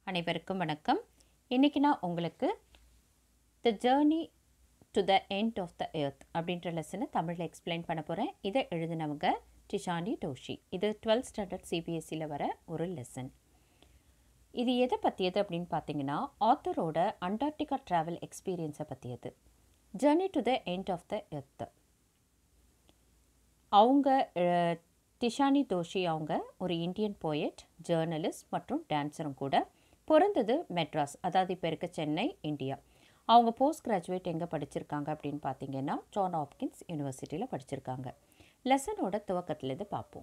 அனைவருக்கும் வணக்கம் இன்றைக்கி நான் உங்களுக்கு the journey to the end of the earth அப்படின்ற லெசனை தமிழில் எக்ஸ்பிளைன் பண்ண போகிறேன் இதை எழுதினவங்க டிஷாண்டி டோஷி இது டுவெல்த் ஸ்டாண்டர்ட் சிபிஎஸ்சியில் வர ஒரு லெசன் இது எதை பற்றியது அப்படின்னு பார்த்தீங்கன்னா ஆத்தரோட அண்டார்டிகா ட்ராவல் எக்ஸ்பீரியன்ஸை பற்றியது journey to the end of the earth அவங்க அஹ், டிஷானி தோஷி அவங்க ஒரு இந்தியன் போயட் ஜேர்னலிஸ்ட் மற்றும் டான்ஸரும் கூட பிறந்தது மெட்ராஸ் அதாவது இப்போ இருக்க சென்னை இந்தியா அவங்க போஸ்ட் கிராஜுவேட் எங்கே படிச்சிருக்காங்க அப்படின்னு பார்த்தீங்கன்னா ஜான் ஹாப்கின்ஸ் யூனிவர்சிட்டியில் படிச்சிருக்காங்க லெசனோட துவக்கத்துலேருந்து பார்ப்போம்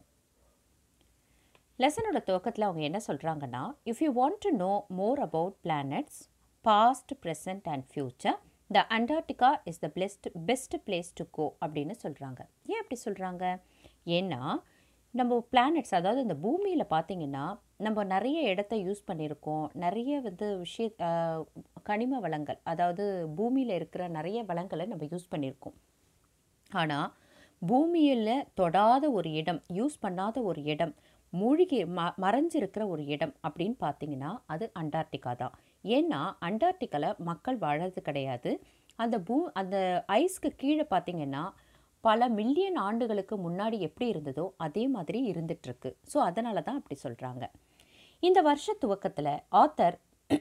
லெசனோட துவக்கத்தில் அவங்க என்ன சொல்கிறாங்கன்னா if you want to know more about planets past present and future the Antarctica is the best best place to go அப்படின்னு சொல்கிறாங்க ஏன் அப்படி சொல்கிறாங்க ஏன்னா நம்ம பிளானட்ஸ் அதாவது இந்த பூமியில் பார்த்தீங்கன்னா நம்ம நிறைய இடத்த யூஸ் பண்ணியிருக்கோம் நிறைய வந்து விஷய ஆஹ், கனிம வளங்கள் அதாவது பூமியில் இருக்கிற நிறைய வளங்களை நம்ம யூஸ் பண்ணியிருக்கோம் ஆனால் பூமியில் தொடாத ஒரு இடம் யூஸ் பண்ணாத ஒரு இடம் மூழ்கி ம மறைஞ்சிருக்கிற ஒரு இடம் அப்படின்னு பார்த்தீங்கன்னா அது அண்டார்டிகா தான் ஏன்னா அண்டார்டிகாவில் மக்கள் வாழறது கிடையாது அந்த பூ அந்த ஐஸ்க்கு கீழே பார்த்தீங்கன்னா பல மில்லியன் ஆண்டுகளுக்கு முன்னாடி எப்படி இருந்ததோ அதே மாதிரி இருந்துகிட்ருக்கு ஸோ அதனால தான் அப்படி சொல்கிறாங்க இந்த வருஷ துவக்கத்தில் ஆத்தர்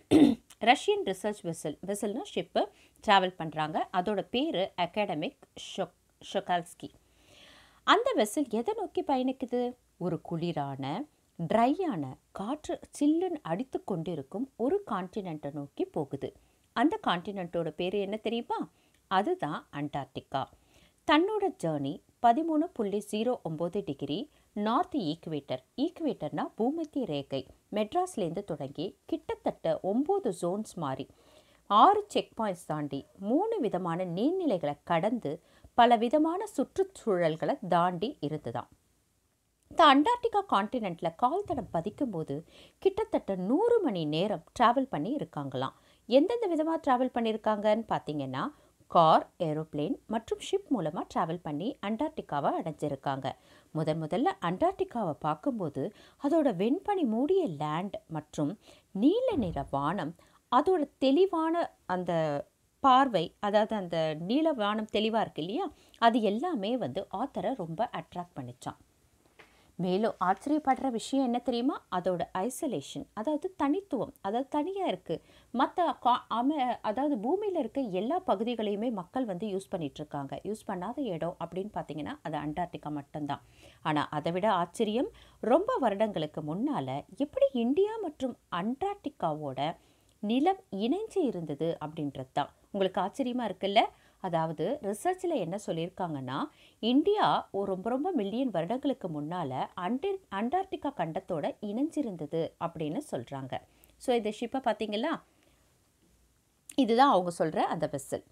ரஷ்யன் ரிசர்ச் வெசல் வெசல்னு ஷிப்பு ட்ராவல் பண்ணுறாங்க அதோட பேர் அகாடமிக் ஷொக் ஷொகால்ஸ்கி அந்த வெசல் எதை நோக்கி பயணிக்குது ஒரு குளிரான ட்ரையான காற்று சில்லுன்னு அடித்து கொண்டிருக்கும் ஒரு கான்டினெண்ட்டை நோக்கி போகுது அந்த கான்டினெண்ட்டோட பேர் என்ன தெரியுமா அதுதான் அண்டார்டிகா தன்னோட ஜேர்னி பதிமூணு புள்ளி ஜீரோ ஒம்பது டிகிரி நார்த் ஈக்குவேட்டர் ஈக்குவேட்டர்னா பூமத்திய ரேகை மெட்ராஸ்லேருந்து தொடங்கி கிட்டத்தட்ட ஒம்பது ஜோன்ஸ் மாறி ஆறு செக் பாயிண்ட்ஸ் தாண்டி மூணு விதமான நீர்நிலைகளை கடந்து பல விதமான சுற்றுச்சூழல்களை தாண்டி இருந்துதான் இந்த அண்டார்டிகா கான்டினெண்ட்டில் கால் தடம் பதிக்கும்போது கிட்டத்தட்ட நூறு மணி நேரம் ட்ராவல் பண்ணி இருக்காங்களாம் எந்தெந்த விதமாக ட்ராவல் பண்ணியிருக்காங்கன்னு பார்த்தீங்கன்னா கார் ஏரோப்ளேன் மற்றும் ஷிப் மூலமாக ட்ராவல் பண்ணி அண்டார்டிகாவை அடைஞ்சிருக்காங்க முதன் முதல்ல அண்டார்டிகாவை பார்க்கும்போது அதோட வெண்பனி மூடிய லேண்ட் மற்றும் நீல நிற வானம் அதோட தெளிவான அந்த பார்வை அதாவது அந்த நீல வானம் தெளிவாக இருக்கு இல்லையா அது எல்லாமே வந்து ஆத்தரை ரொம்ப அட்ராக்ட் பண்ணிச்சான் மேலும் ஆச்சரியப்படுற விஷயம் என்ன தெரியுமா அதோட ஐசோலேஷன் அதாவது தனித்துவம் அதாவது தனியாக இருக்குது மற்ற கா அம அதாவது பூமியில் இருக்க எல்லா பகுதிகளையுமே மக்கள் வந்து யூஸ் பண்ணிட்டு இருக்காங்க யூஸ் பண்ணாத இடம் அப்படின்னு பார்த்தீங்கன்னா அது அண்டார்டிகா மட்டும்தான் ஆனால் அதை விட ஆச்சரியம் ரொம்ப வருடங்களுக்கு முன்னால் எப்படி இந்தியா மற்றும் அண்டார்டிகாவோட நிலம் இணைஞ்சு இருந்தது அப்படின்றது தான் உங்களுக்கு ஆச்சரியமாக இருக்குல்ல அதாவது ரிசர்ச்சில் என்ன சொல்லியிருக்காங்கன்னா இந்தியா ஒரு ரொம்ப ரொம்ப மில்லியன் வருடங்களுக்கு முன்னால் அண்டர் அண்டார்டிகா கண்டத்தோட இணைஞ்சிருந்தது அப்படின்னு சொல்கிறாங்க ஸோ இந்த ஷிப்பை பார்த்தீங்களா இதுதான் அவங்க சொல்கிற அந்த வெசல்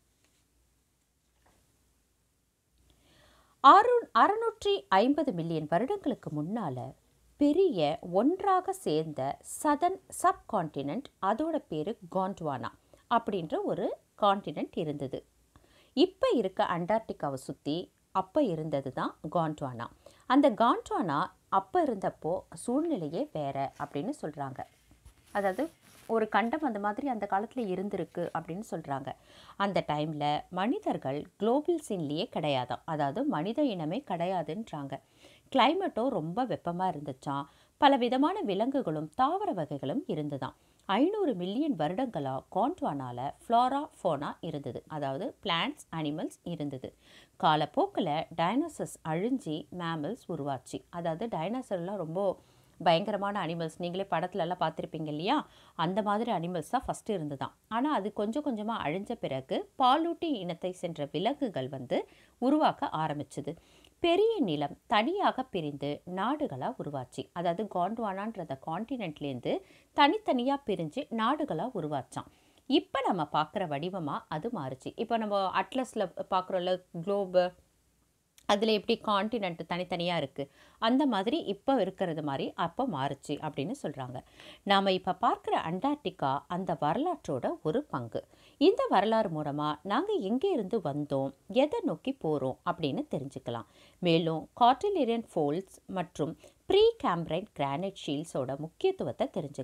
ஆறு அறுநூற்றி ஐம்பது மில்லியன் வருடங்களுக்கு முன்னால் பெரிய ஒன்றாக சேர்ந்த சதன் சப்கான்டினென்ட் அதோட பேர் காண்ட்வானா அப்படின்ற ஒரு கான்டினென்ட் இருந்தது இப்போ இருக்க அண்டார்டிகாவை சுற்றி அப்போ இருந்தது தான் காண்ட்வானா அந்த காண்ட்வானா அப்போ இருந்தப்போ சூழ்நிலையே வேற அப்படின்னு சொல்கிறாங்க அதாவது ஒரு கண்டம் அந்த மாதிரி அந்த காலத்தில் இருந்திருக்கு அப்படின்னு சொல்கிறாங்க அந்த டைமில் மனிதர்கள் குளோபல் சீன்லேயே கிடையாதாம் அதாவது மனித இனமே கிடையாதுன்றாங்க கிளைமேட்டும் ரொம்ப வெப்பமாக இருந்துச்சாம் பல விதமான விலங்குகளும் தாவர வகைகளும் இருந்துதாம் ஐநூறு மில்லியன் வருடங்களாக காண்ட்வானால ஃப்ளோரா ஃபோனா இருந்தது அதாவது பிளான்ட்ஸ் அனிமல்ஸ் இருந்தது காலப்போக்கில் டைனோசர்ஸ் அழிஞ்சி மேமல்ஸ் உருவாச்சு அதாவது டைனோசர்லாம் ரொம்ப பயங்கரமான அனிமல்ஸ் நீங்களே படத்துலலாம் பார்த்துருப்பீங்க இல்லையா அந்த மாதிரி அனிமல்ஸ் தான் ஃபஸ்ட்டு இருந்துதான் ஆனால் அது கொஞ்சம் கொஞ்சமாக அழிஞ்ச பிறகு பாலூட்டி இனத்தை சென்ற விலங்குகள் வந்து உருவாக்க ஆரம்பிச்சது பெரிய நிலம் தனியாக பிரிந்து நாடுகளாக உருவாச்சு அதாவது காண்ட்வானான்றத காண்டினென்ட்லேருந்து தனித்தனியாக பிரிஞ்சு நாடுகளாக உருவாச்சான் இப்போ நம்ம பார்க்குற வடிவமாக அது மாறுச்சு இப்போ நம்ம அட்லஸில் பார்க்குறோம்ல குளோபு அதில் எப்படி காண்டினென்ட் தனித்தனியாக இருக்குது அந்த மாதிரி இப்போ இருக்கிறது மாதிரி அப்போ மாறுச்சு அப்படின்னு சொல்கிறாங்க நாம் இப்போ பார்க்குற அண்டார்டிகா அந்த வரலாற்றோட ஒரு பங்கு இந்த வரலாறு மூலமாக நாங்கள் எங்கே இருந்து வந்தோம் எதை நோக்கி போகிறோம் அப்படின்னு தெரிஞ்சுக்கலாம் மேலும் கார்டிலேரியன் ஃபோல்ட்ஸ் மற்றும் ப்ரீ கேம்ப்ரைட் கிரானைட் ஷீல்ஸோட முக்கியத்துவத்தை தெரிஞ்சுக்கலாம்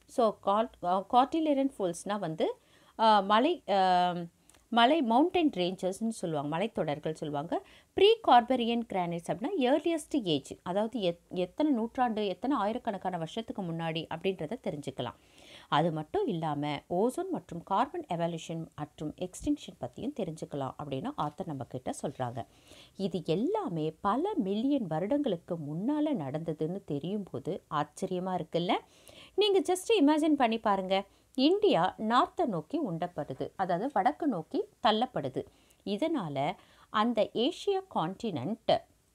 ஸோ காட் காட்டிலிரன் ஃபால்ஸ்னால் வந்து ஆஹ், மலை ஆஹ், மலை மவுண்டன் ரேஞ்சஸ்ன்னு சொல்லுவாங்க மலைத்தொடர்கள் சொல்லுவாங்க ப்ரீ கார்பரியன் கிரானைட்ஸ் அப்படின்னா ஏர்லியஸ்ட் ஏஜ் அதாவது எத் எத்தனை நூற்றாண்டு எத்தனை ஆயிரக்கணக்கான வருஷத்துக்கு முன்னாடி அப்படின்றத தெரிஞ்சுக்கலாம் அது மட்டும் இல்லாமல் ஓசோன் மற்றும் கார்பன் எவல்யூஷன் மற்றும் எக்ஸ்டிங்ஷன் பற்றியும் தெரிஞ்சுக்கலாம் அப்படின்னு ஆத்தர் நம்ம கிட்ட சொல்கிறாங்க இது எல்லாமே பல மில்லியன் வருடங்களுக்கு முன்னால் நடந்ததுன்னு தெரியும் போது ஆச்சரியமாக இருக்குல்ல நீங்கள் ஜஸ்ட் இமேஜின் பண்ணி பாருங்க இந்தியா நார்த்தை நோக்கி உண்டப்படுது அதாவது வடக்கு நோக்கி தள்ளப்படுது இதனால் அந்த ஏஷியா காண்டினென்ட்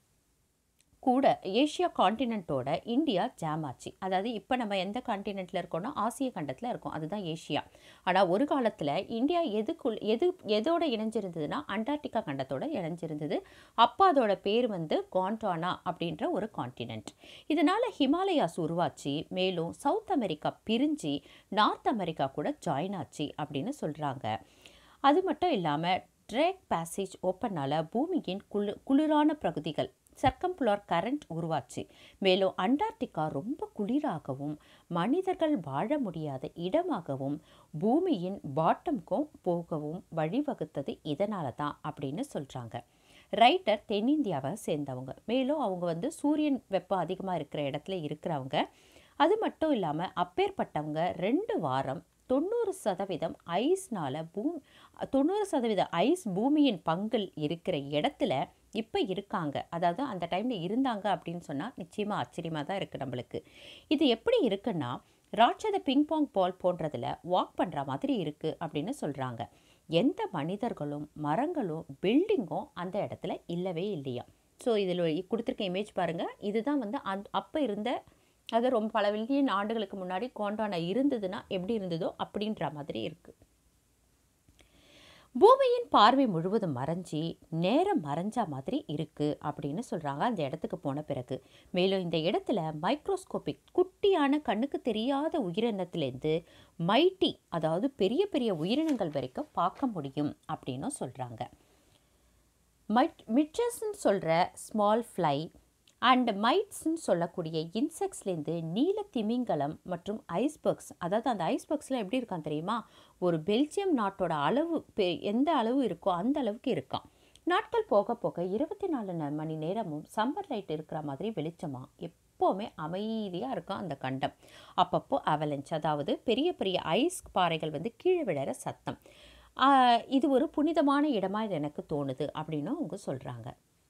கூட ஏஷியா காண்டினென்ட்டோட இந்தியா ஜாம் ஆச்சு அதாவது இப்போ நம்ம எந்த காண்டினென்ட்டில் இருக்கோம்னா ஆசிய கண்டத்தில் இருக்கோம் அதுதான் ஏஷியா ஆனால் ஒரு காலத்தில் இந்தியா எதுக்குள் எது எதோட இணைஞ்சிருந்ததுன்னா அண்டார்டிகா கண்டத்தோட இணைஞ்சிருந்தது அப்போ அதோட பேர் வந்து காண்டானா அப்படின்ற ஒரு காண்டினென்ட் இதனால் ஹிமாலயாஸ் உருவாச்சு மேலும் சவுத் அமெரிக்கா பிரிஞ்சு நார்த் அமெரிக்கா கூட ஜாயின் ஆச்சு அப்படின்னு சொல்கிறாங்க அது மட்டும் இல்லாமல் ட்ரேக் பேசேஜ் ஓப்பனால் பூமியின் குளு குளிரான பகுதிகள் சர்க்கம்புலார் கரண்ட் உருவாச்சு மேலும் அண்டார்டிகா ரொம்ப குளிராகவும் மனிதர்கள் வாழ முடியாத இடமாகவும் பூமியின் பாட்டம்க்கும் போகவும் வழிவகுத்தது இதனால தான் அப்படின்னு சொல்கிறாங்க ரைட்டர் தென்னிந்தியாவை சேர்ந்தவங்க மேலும் அவங்க வந்து சூரியன் வெப்பம் அதிகமாக இருக்கிற இடத்துல இருக்கிறவங்க அது மட்டும் இல்லாமல் அப்பேற்பட்டவங்க ரெண்டு வாரம் தொண்ணூறு சதவீதம் ஐஸ்னால பூ தொண்ணூறு சதவீத ஐஸ் பூமியின் பங்கில் இருக்கிற இடத்துல இப்போ இருக்காங்க அதாவது அந்த டைமில் இருந்தாங்க அப்படின்னு சொன்னால் நிச்சயமாக ஆச்சரியமாக தான் இருக்குது நம்மளுக்கு இது எப்படி இருக்குன்னா ராட்சத பிங்பாங் பால் போன்றதில் வாக் பண்ணுற மாதிரி இருக்குது அப்படின்னு சொல்கிறாங்க எந்த மனிதர்களும் மரங்களும் பில்டிங்கும் அந்த இடத்துல இல்லவே இல்லையா ஸோ இதில் கொடுத்துருக்க இமேஜ் பாருங்கள் இதுதான் வந்து அந் அப்போ இருந்த அது ரொம்ப பல மில்லியன் ஆண்டுகளுக்கு முன்னாடி கோண்டானா இருந்ததுன்னா எப்படி இருந்ததோ அப்படின்ற மாதிரி இருக்குது பூமியின் பார்வை முழுவதும் மறைஞ்சி நேரம் மறைஞ்ச மாதிரி இருக்கு அப்படின்னு சொல்றாங்க அந்த இடத்துக்கு போன பிறகு மேலும் இந்த இடத்துல மைக்ரோஸ்கோபிக் குட்டியான கண்ணுக்கு தெரியாத உயிரினத்திலேருந்து மைட்டி அதாவது பெரிய பெரிய உயிரினங்கள் வரைக்கும் பார்க்க முடியும் அப்படின்னும் சொல்றாங்க மைட் மிட்சஸ்ன்னு சொல்கிற ஸ்மால் ஃப்ளை அண்ட் மைட்ஸ்ன்னு சொல்லக்கூடிய இன்செக்ட்ஸ்லேருந்து நீல திமிங்கலம் மற்றும் ஐஸ்பர்க்ஸ் அதாவது அந்த ஐஸ்பர்க்ஸ்லாம் எப்படி இருக்கான் தெரியுமா ஒரு பெல்ஜியம் நாட்டோட அளவு பெ- எந்த அளவு இருக்கோ அந்த அளவுக்கு இருக்கான் நாட்கள் போக போக இருபத்தி நாலு ந- மணி நேரமும் சம்மர் லைட் இருக்கிற மாதிரி வெளிச்சமா எப்போவுமே அமைதியாக இருக்கும் அந்த கண்டம் அப்பப்போ அவலஞ்ச் அதாவது பெரிய பெரிய ஐஸ் பாறைகள் வந்து கீழே விழற சத்தம் ஆஹ் இது ஒரு புனிதமான இடமா இது எனக்கு தோணுது அப்படின்னு அவங்க சொல்கிறாங்க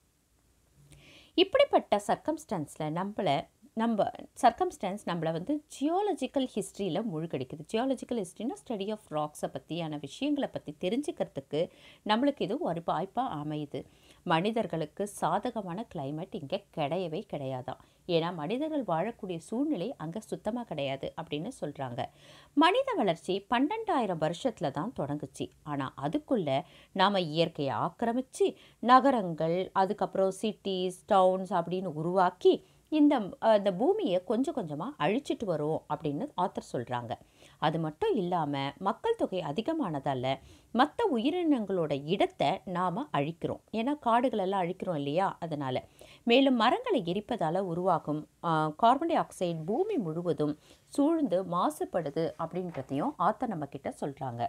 இப்படிப்பட்ட சர்க்கம்ஸ்டன்ஸில் நம்மளை நம்ம சர்க்கம்ஸ்டன்ஸ் நம்மளை வந்து ஜியாலஜிக்கல் ஹிஸ்ட்ரியில் மூழ்கடிக்குது ஜியாலஜிக்கல் ஹிஸ்ட்ரினா ஸ்டடி ஆஃப் ராக்ஸை பற்றியான விஷயங்களை பற்றி தெரிஞ்சுக்கிறதுக்கு நம்மளுக்கு இது ஒரு வாய்ப்பாக அமையுது மனிதர்களுக்கு சாதகமான climate இங்கே கிடையவே கிடையாதாம் ஏன்னா மனிதர்கள் வாழக்கூடிய சூழ்நிலை அங்கே சுத்தமாக கிடையாது அப்படின்னு சொல்கிறாங்க மனித வளர்ச்சி பன்னெண்டாயிரம் வருஷத்தில் தான் தொடங்குச்சு ஆனால் அதுக்குள்ளே நாம் இயற்கையை ஆக்கிரமித்து நகரங்கள் அதுக்கப்புறம் சிட்டிஸ் டவுன்ஸ் அப்படின்னு உருவாக்கி இந்த அஹ், இந்த பூமியை கொஞ்சம் கொஞ்சமாக அழிச்சிட்டு வரோம் அப்படின்னு ஆத்தர் சொல்கிறாங்க அது மட்டும் இல்லாமல் மக்கள் தொகை அதிகமானதால் மற்ற உயிரினங்களோட இடத்தை நாம் அழிக்கிறோம் ஏன்னா காடுகளெல்லாம் அழிக்கிறோம் இல்லையா அதனால் மேலும் மரங்களை எரிப்பதால் உருவாகும் கார்பன் டை ஆக்சைடு பூமி முழுவதும் சூழ்ந்து மாசுபடுது அப்படின்றதையும் ஆத்தர் நம்ம கிட்ட சொல்கிறாங்க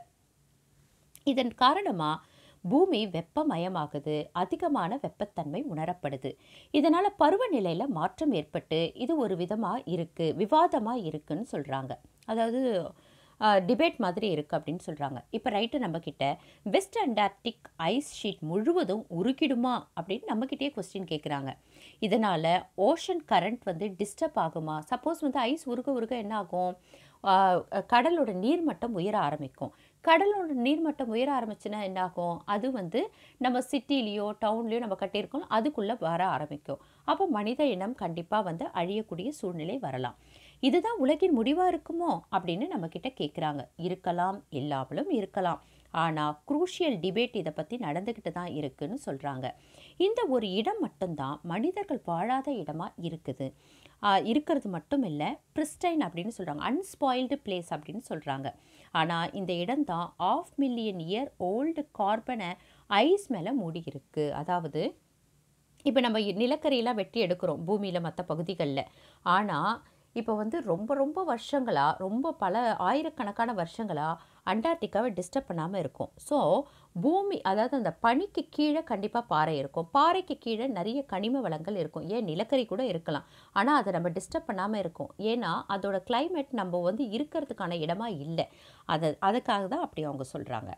இதன் காரணமாக பூமி வெப்பமயமாகுது அதிகமான வெப்பத்தன்மை உணரப்படுது இதனால் பருவநிலையில் மாற்றம் ஏற்பட்டு இது ஒரு விதமாக இருக்குது விவாதமாக இருக்குன்னு சொல்கிறாங்க அதாவது டிபேட் மாதிரி இருக்குது அப்படின்னு சொல்கிறாங்க இப்போ ரைட்டு நம்மக்கிட்ட வெஸ்ட் அண்டார்டிக் ஐஸ் ஷீட் முழுவதும் உருகிடுமா அப்படின்னு நம்மக்கிட்டே கொஸ்டின் கேட்குறாங்க இதனால் ஓஷன் கரண்ட் வந்து டிஸ்டர்ப் ஆகுமா சப்போஸ் வந்து ஐஸ் உருக உருக என்ன ஆகும் ஆஹ் கடலோட நீர்மட்டம் உயர ஆரம்பிக்கும் கடலோட நீர்மட்டம் உயர ஆரம்பிச்சுன்னா என்ன ஆகும் அது வந்து நம்ம சிட்டிலேயோ டவுன்லேயோ நம்ம கட்டியிருக்கோம் அதுக்குள்ளே வர ஆரம்பிக்கும் அப்போ மனித இனம் கண்டிப்பாக வந்து அழியக்கூடிய சூழ்நிலை வரலாம் இதுதான் உலகின் முடிவாக இருக்குமோ அப்படின்னு நம்மக்கிட்ட கேட்குறாங்க இருக்கலாம் இல்லாமலும் இருக்கலாம் ஆனால் குரூஷியல் டிபேட் இதை பற்றி நடந்துக்கிட்டு தான் இருக்குன்னு சொல்கிறாங்க இந்த ஒரு இடம் மட்டும்தான் மனிதர்கள் வாழாத இடமா இருக்குது ஆஹ் இருக்கிறது மட்டும் இல்லை பிரிஸ்டைன் அப்படின்னு சொல்கிறாங்க அன்ஸ்பாயில்டு பிளேஸ் அப்படின்னு சொல்கிறாங்க ஆனால் இந்த இடம் தான் ஆஃப் மில்லியன் இயர் ஓல்டு கார்பனை ஐஸ் மேலே மூடி இருக்கு அதாவது இப்போ நம்ம இ- நிலக்கரியெல்லாம் வெட்டி எடுக்கிறோம் பூமியில் மற்ற பகுதிகளில் ஆனால் இப்போ வந்து ரொம்ப ரொம்ப வருஷங்களாக ரொம்ப பல ஆயிரக்கணக்கான வருஷங்களாக அண்டார்டிகாவை டிஸ்டர்ப் பண்ணாமல் இருக்கும் ஸோ பூமி அதாவது அந்த பனிக்கு கீழே கண்டிப்பாக பாறை இருக்கும் பாறைக்கு கீழே நிறைய கனிம வளங்கள் இருக்கும் ஏன் நிலக்கரி கூட இருக்கலாம் ஆனால் அதை நம்ம டிஸ்டர்ப் பண்ணாமல் இருக்கும் ஏன்னா அதோட climate நம்ம வந்து இருக்கிறதுக்கான இடமா இல்லை அதை அதுக்காக தான் அப்படி அவங்க சொல்கிறாங்க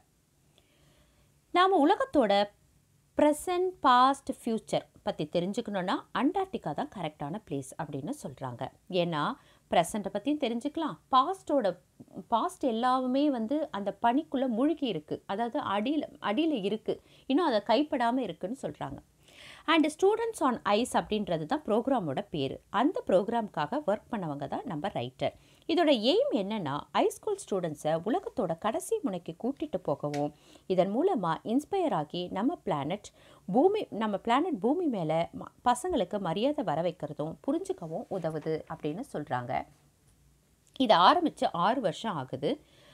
நாம் உலகத்தோட ப்ரெசன்ட் பாஸ்ட் ஃப்யூச்சர் பற்றி தெரிஞ்சுக்கணுன்னா அண்டார்டிகா தான் கரெக்டான பிளேஸ் அப்படின்னு சொல்கிறாங்க ஏன்னா ப்ரெசண்ட்டை பற்றியும் தெரிஞ்சுக்கலாம் பாஸ்டோட பாஸ்ட் எல்லாமே வந்து அந்த பனிக்குள்ளே முழுகி இருக்குது அதாவது அடியில் அடியில் இருக்குது இன்னும் அதை கைப்படாமல் இருக்குன்னு சொல்கிறாங்க அண்ட் ஸ்டூடெண்ட்ஸ் ஆன் ஐஸ் அப்படின்றது தான் ப்ரோக்ராமோட பேர் அந்த ப்ரோக்ராம்க்காக ஒர்க் பண்ணவங்க தான் நம்ம ரைட்டர் இதோட எய்ம் என்னன்னா ஹைஸ்கூல் ஸ்டூடெண்ட்ஸை உலகத்தோட கடைசி முனைக்கு கூட்டிட்டு போகவும் இதன் மூலமாக இன்ஸ்பயர் ஆகி நம்ம பிளானட் பூமி நம்ம பிளானட் பூமி மேலே பசங்களுக்கு மரியாதை வர வைக்கிறதும் புரிஞ்சுக்கவும் உதவுது அப்படின்னு சொல்கிறாங்க இது ஆரம்பித்து ஆறு வருஷம் ஆகுது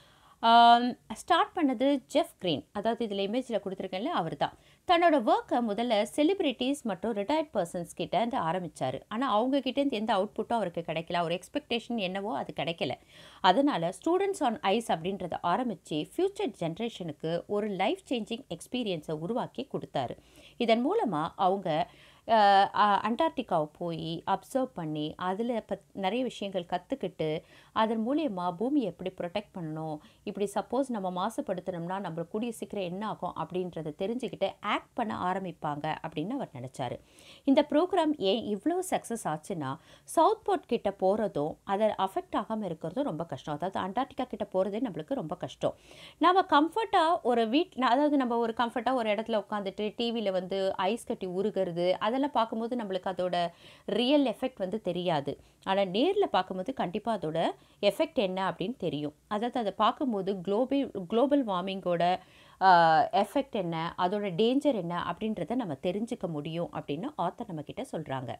ஸ்டார்ட் பண்ணது ஜெஃப் கிரீன் அதாவது இதில் இமேஜில் கொடுத்துருக்கேன்ல அவர் தான் தன்னோட ஒர்க்கை முதல்ல செலிபிரிட்டிஸ் மற்றும் ரிட்டையர்ட் பர்சன்ஸ் கிட்ட இருந்து ஆரம்பித்தார் ஆனால் அவங்க கிட்டேருந்து எந்த அவுட்புட்டும் அவருக்கு கிடைக்கல அவர் எக்ஸ்பெக்டேஷன் என்னவோ அது கிடைக்கல அதனால் ஸ்டூடெண்ட்ஸ் ஆன் ஐஸ் அப்படின்றத ஆரம்பித்து ஃப்யூச்சர் ஜென்ரேஷனுக்கு ஒரு லைஃப் சேஞ்சிங் எக்ஸ்பீரியன்ஸை உருவாக்கி கொடுத்தாரு இதன் மூலமாக அவங்க அஹ், அ- அண்டார்டிகாவை போய் அப்சர்வ் பண்ணி அதில் பத் நிறைய விஷயங்கள் கற்றுக்கிட்டு அதன் மூலியமா பூமியை எப்படி ப்ரொடெக்ட் பண்ணணும் இப்படி சப்போஸ் நம்ம மாசுபடுத்தினோம்னா நம்ம கூடிய சீக்கிரம் என்ன ஆகும் அப்படின்றத தெரிஞ்சுக்கிட்டு ஆக்ட் பண்ண ஆரம்பிப்பாங்க அப்படின்னு அவர் நினச்சாரு இந்த ப்ரோக்ராம் ஏன் இவ்வளோ சக்ஸஸ் ஆச்சுன்னா சவுத் போர்ட் கிட்ட போகிறதும் அதை அஃபெக்ட் ஆகாமல் இருக்கிறதும் ரொம்ப கஷ்டம் அதாவது அண்டார்டிகா கிட்ட போகிறதே நம்மளுக்கு ரொம்ப கஷ்டம் நம்ம கம்ஃபர்ட்டாக ஒரு வீட் அதாவது நம்ம ஒரு கம்ஃபர்ட்டாக ஒரு இடத்துல உட்காந்துட்டு டிவியில் வந்து ஐஸ் கட்டி உருகிறது அதெல்லாம் பார்க்கும்போது நம்மளுக்கு அதோட ரியல் எஃபெக்ட் வந்து தெரியாது ஆனால் நேரில் பார்க்கும்போது கண்டிப்பாக அதோட எஃபெக்ட் என்ன அப்படின்னு தெரியும் அதாவது அதை பார்க்கும்போது குளோபல் குளோபல் வார்மிங்கோட எஃபெக்ட் என்ன அதோட டேஞ்சர் என்ன அப்படின்றத நம்ம தெரிஞ்சுக்க முடியும் அப்படின்னு ஆத்தர் நம்மக்கிட்ட சொல்கிறாங்க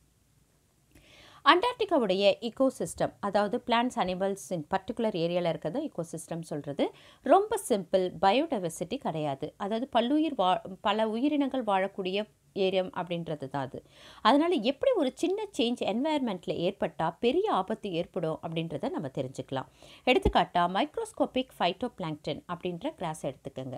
அண்டார்டிகாவுடைய இக்கோசிஸ்டம் அதாவது பிளான்ஸ் அனிமல்ஸ் இன் பர்டிகுலர் ஏரியாவில் இருக்கிறது இக்கோசிஸ்டம் சொல்கிறது ரொம்ப சிம்பிள் பயோடைவர்சிட்டி கிடையாது அதாவது பல்லுயிர் வா பல உயிரினங்கள் வாழக்கூடிய ஏரியம் அப்படின்றது தான் அது அதனால் எப்படி ஒரு சின்ன சேஞ்ச் என்வாயர்மெண்ட்டில் ஏற்பட்டால் பெரிய ஆபத்து ஏற்படும் அப்படின்றத நம்ம தெரிஞ்சுக்கலாம் எடுத்துக்காட்டா மைக்ரோஸ்கோபிக் ஃபைட்டோ பிளாங்டன் அப்படின்ற கிராஸ் எடுத்துக்கோங்க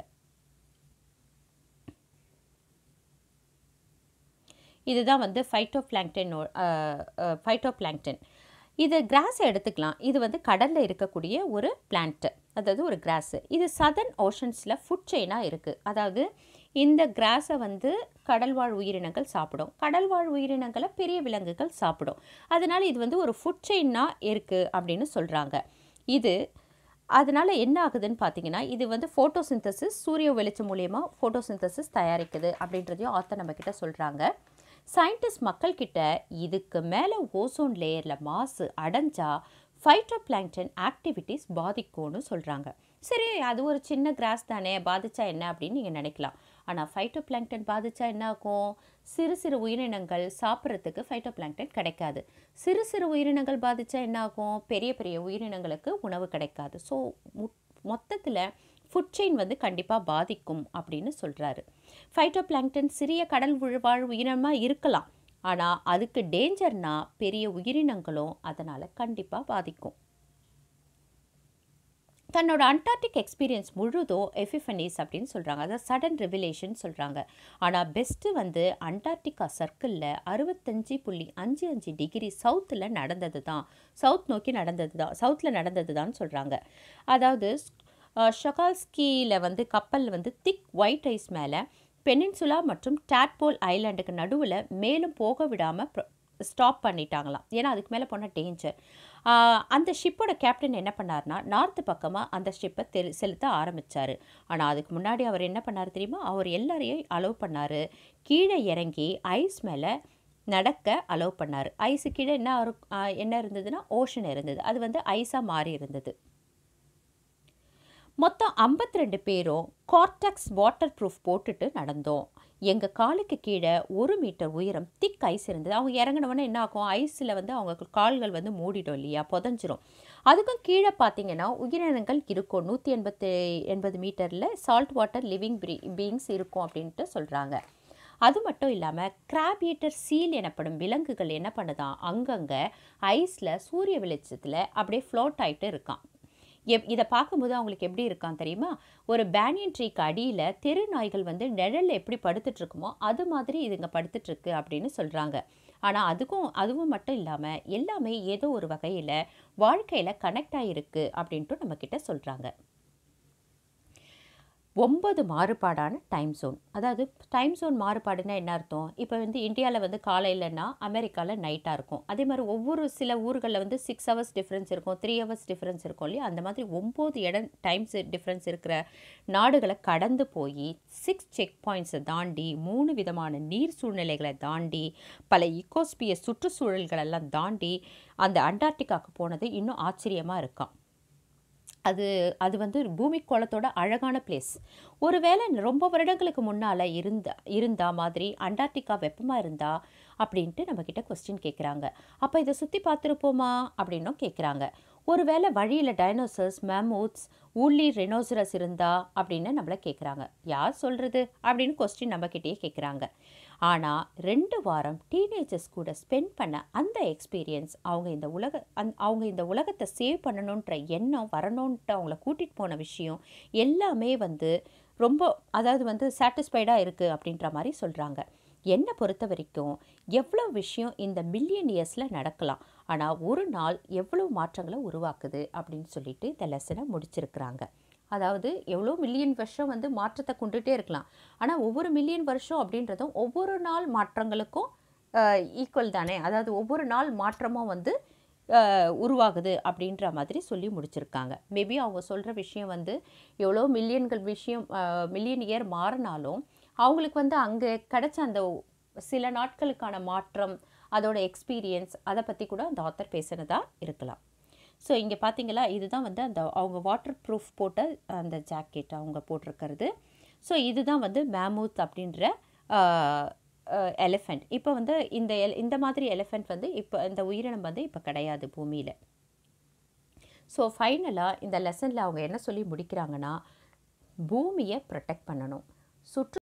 இதுதான் வந்து ஃபைட்டோ பிளாங்டன் ஃபைட்டோ பிளாங்டன் இது கிராஸ் எடுத்துக்கலாம் இது வந்து கடலில் இருக்கக்கூடிய ஒரு பிளான்ட் அதாவது ஒரு கிராஸ் இது சதர்ன் ஓஷன்ஸில் ஃபுட் செயினாக இருக்குது அதாவது இந்த கிராஸை வந்து கடல்வாழ் உயிரினங்கள் சாப்பிடும் கடல்வாழ் உயிரினங்களை பெரிய விலங்குகள் சாப்பிடும் அதனால் இது வந்து ஒரு ஃபுட் செயினாக இருக்குது அப்படின்னு சொல்கிறாங்க இது அதனால் என்ன ஆகுதுன்னு பார்த்தீங்கன்னா இது வந்து ஃபோட்டோசிந்தசிஸ் சூரிய வெளிச்சம் மூலியமா ஃபோட்டோசிந்தசிஸ் தயாரிக்குது அப்படின்றதையும் ஆத்தர் நம்மக்கிட்ட சொல்கிறாங்க சயின்டிஸ்ட் மக்கள்கிட்ட இதுக்கு மேலே ஓசோன் லேயரில் மாசு அடைஞ்சா ஃபைட்டோ பிளாங்டன் ஆக்டிவிட்டீஸ் பாதிக்கும்னு சொல்கிறாங்க சரி அது ஒரு சின்ன கிராஸ் தானே பாதிச்சா என்ன அப்படின்னு நீங்கள் நினைக்கலாம் ஆனால் ஃபைட்டோ பிளாங்டன் பாதிச்சா என்ன ஆகும் சிறு சிறு உயிரினங்கள் சாப்பிட்றதுக்கு ஃபைட்டோ பிளாங்டன் கிடைக்காது சிறு சிறு உயிரினங்கள் பாதிச்சா என்ன ஆகும் பெரிய பெரிய உயிரினங்களுக்கு உணவு கிடைக்காது ஸோ மொத்தத்தில் ஃபுட் செயின் வந்து கண்டிப்பாக பாதிக்கும் அப்படின்னு சொல்கிறாரு ஃபைட்டோ பிளாங்டன் சிறிய கடல் உழ- வாழ் உயிரினமாக இருக்கலாம் ஆனால் அதுக்கு டேஞ்சர்னா பெரிய உயிரினங்களும் அதனால் கண்டிப்பாக பாதிக்கும் தன்னோட அண்டார்டிக் எக்ஸ்பீரியன்ஸ் முழுதும் எஃபிஃபனிஸ் அப்படின்னு சொல்கிறாங்க அதாவது சடன் ரெவிலேஷன் சொல்கிறாங்க ஆனால் பெஸ்ட்டு வந்து அண்டார்டிகா சர்க்கிளில் அறுபத்தஞ்சு புள்ளி அஞ்சு அஞ்சு டிகிரி சவுத்தில் நடந்தது தான் சவுத் நோக்கி நடந்தது தான் சவுத்தில் நடந்தது தான் சொல்கிறாங்க அதாவது ஷொகால்ஸ்கியில் வந்து கப்பல் வந்து திக் ஒயிட் ஐஸ் மேலே பெனின்சுலா மற்றும் டாட்போல் ஐலாண்டுக்கு நடுவில் மேலும் போக விடாமல் ஸ்டாப் பண்ணிட்டாங்களாம் ஏன்னா அதுக்கு மேலே போனால் டேஞ்சர் அந்த ஷிப்போட கேப்டன் என்ன பண்ணார்னா நார்த்து பக்கமாக அந்த ஷிப்பை தெரு செலுத்த ஆரம்பித்தார் ஆனால் அதுக்கு முன்னாடி அவர் என்ன பண்ணார் தெரியுமா அவர் எல்லாரையும் அலோவ் பண்ணார் கீழே இறங்கி ஐஸ் மேலே நடக்க அலோவ் பண்ணார் ஐஸு கீழே என்ன இரு- ஆ, என்ன இருந்ததுன்னா ஓஷன் இருந்தது அது வந்து ஐஸாக மாறி இருந்தது மொத்தம் 52 பேரும் கார்டெக்ஸ் வாட்டர் ப்ரூஃப் போட்டுட்டு நடந்தோம் எங்கள் காலுக்கு கீழே ஒரு மீட்டர் உயரம் திக் ஐஸ் இருந்தது அவங்க இறங்கினவொடனே என்ன ஆகும் ஐஸில் வந்து அவங்க கால்கள் வந்து மூடிடும் இல்லையா புதஞ்சிரும் அதுக்கும் கீழே பார்த்தீங்கன்னா உயிரினங்கள் இருக்கும் நூற்றி எண்பத்து எண்பது மீட்டரில் சால்ட் வாட்டர் லிவிங் பீயிங்ஸ் இருக்கும் அப்படின்ட்டு சொல்கிறாங்க அது மட்டும் இல்லாமல் கிராப் ஈட்டர் சீல் எனப்படும் விலங்குகள் என்ன பண்ணுதான் அங்கங்கே ஐஸில் சூரிய வெளிச்சத்தில் அப்படியே ஃப்ளோட் ஆகிட்டு இருக்கான் எப் இதை பார்க்கும்போது அவங்களுக்கு எப்படி இருக்கான் தெரியுமா ஒரு பேனியன் ட்ரீக்கு அடியில் தெரு நாய்கள் வந்து நிழலில் எப்படி படுத்துட்டு இருக்குமோ அது மாதிரி இதுங்க படுத்துட்ருக்கு அப்படின்னு சொல்கிறாங்க ஆனால் அதுக்கும் அதுவும் மட்டும் இல்லாமல் எல்லாமே ஏதோ ஒரு வகையில் வாழ்க்கையில் கனெக்ட் ஆகிருக்கு அப்படின்ட்டு நம்மக்கிட்ட சொல்கிறாங்க ஒன்பது மாறுபாடான டைம் ஜோன் அதாவது டைம் ஜோன் மாறுபாடுனா என்ன அர்த்தம் இப்போ வந்து இந்தியாவில் வந்து காலையிலனா அமெரிக்காவில் நைட்டாக இருக்கும் அதே மாதிரி ஒவ்வொரு சில ஊர்களில் வந்து சிக்ஸ் ஹவர்ஸ் டிஃப்ரென்ஸ் இருக்கும் த்ரீ ஹவர்ஸ் டிஃப்ரென்ஸ் இருக்கும் இல்லையா அந்த மாதிரி ஒம்பது இடம் டைம்ஸ் டிஃப்ரென்ஸ் இருக்கிற நாடுகளை கடந்து போய் சிக்ஸ் செக் பாயிண்ட்ஸை தாண்டி மூணு விதமான நீர் சூழ்நிலைகளை தாண்டி பல இக்கோஸ்பிய சுற்றுச்சூழல்களெல்லாம் தாண்டி அந்த அண்டார்டிகாவுக்கு போனது இன்னும் ஆச்சரியமாக இருக்கான் அது அது வந்து பூமி கோளத்தோட அழகான பிளேஸ் ஒருவேளை ரொம்ப வருடங்களுக்கு முன்னால் இருந்த இருந்தா மாதிரி அண்டார்டிகா வெப்பமாக இருந்தா அப்படின்ட்டு நம்மக்கிட்ட கொஸ்டின் கேட்குறாங்க அப்போ இதை சுற்றி பார்த்துருப்போமா அப்படின்னும் கேட்குறாங்க ஒருவேளை வழியில் டைனோசர்ஸ் மேமூத்ஸ் ஊர்லி ரெனோசரஸ் இருந்தா அப்படின்னு நம்மளை கேட்குறாங்க யார் சொல்கிறது அப்படின்னு கொஸ்டின் நம்மக்கிட்டேயே கேட்குறாங்க ஆனால் ரெண்டு வாரம் டீனேஜர்ஸ் கூட ஸ்பெண்ட் பண்ண அந்த எக்ஸ்பீரியன்ஸ் அவங்க இந்த உலக அந் அவங்க இந்த உலகத்தை சேவ் பண்ணணுன்ற எண்ணம் வரணுன்ட்டு அவங்கள கூட்டிகிட்டு போன விஷயம் எல்லாமே வந்து ரொம்ப அதாவது வந்து சாட்டிஸ்ஃபைடாக இருக்குது அப்படின்ற மாதிரி சொல்கிறாங்க என்னை பொறுத்த வரைக்கும் எவ்வளோ விஷயம் இந்த மில்லியன் இயர்ஸில் நடக்கலாம் ஆனால் ஒரு நாள் எவ்வளோ மாற்றங்களை உருவாக்குது அப்படின்னு சொல்லிட்டு இந்த லெசனை முடிச்சிருக்கிறாங்க அதாவது எவ்வளோ மில்லியன் வருஷம் வந்து மாற்றத்தை கொண்டுகிட்டே இருக்கலாம் ஆனால் ஒவ்வொரு மில்லியன் வருஷம் அப்படின்றதும் ஒவ்வொரு நாள் மாற்றங்களுக்கும் ஈக்குவல் தானே அதாவது ஒவ்வொரு நாள் மாற்றமும் வந்து உருவாகுது அப்படின்ற மாதிரி சொல்லி முடிச்சிருக்காங்க மேபி அவங்க சொல்கிற விஷயம் வந்து எவ்வளோ மில்லியன்கள் விஷயம் மில்லியன் இயர் மாறினாலும் அவங்களுக்கு வந்து அங்கே கிடைச்ச அந்த சில நாட்களுக்கான மாற்றம் அதோட எக்ஸ்பீரியன்ஸ் அதை பற்றி கூட அந்த ஆத்தர் பேசுனதா இருக்கலாம் ஸோ இங்கே பார்த்தீங்களா இதுதான் வந்து அந்த அவங்க வாட்டர் ப்ரூஃப் போட்ட அந்த ஜாக்கெட் அவங்க போட்டிருக்கிறது ஸோ இதுதான் வந்து மேமூத் அப்படின்ற எலிஃபெண்ட் இப்போ வந்து இந்த எல் இந்த மாதிரி எலிஃபெண்ட் வந்து இப்போ இந்த உயிரினம் வந்து இப்போ கிடையாது பூமியில் ஸோ ஃபைனலாக இந்த லெசனில் அவங்க என்ன சொல்லி முடிக்கிறாங்கன்னா பூமியை ப்ரொடெக்ட் பண்ணணும் சுற்று